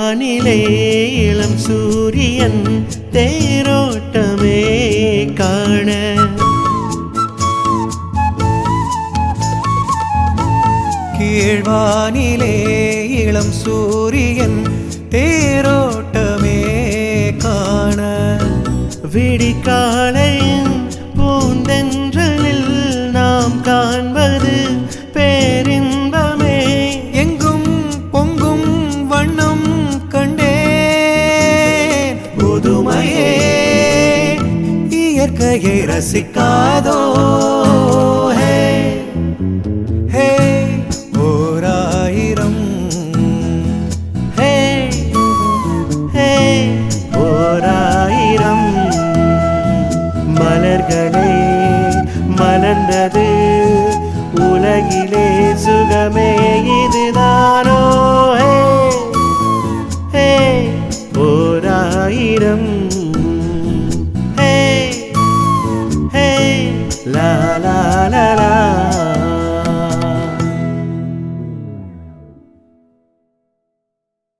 கீழ்வானிலே இளம் சூரியன் தேரோட்டமே காண கீழ்வானிலே இளம் சூரியன் தேரோட்டமே காண விடிகாலையின் பூந்தென்றலில் நாம் காண்பது பேரின்பமே எங்கும் பொங்கும் வண்ணம் கண்டேன் புதுமையே இயற்கையை ரசிக்காதோ ஹே ஹே ஓராயிரம் ஹே ஹே ஓராயிரம் மலர்களே மலர்ந்தது உலகிலே சுகமே இதுதானோ ஹே ஹே ஓராயிரம் ஹே ஹே லா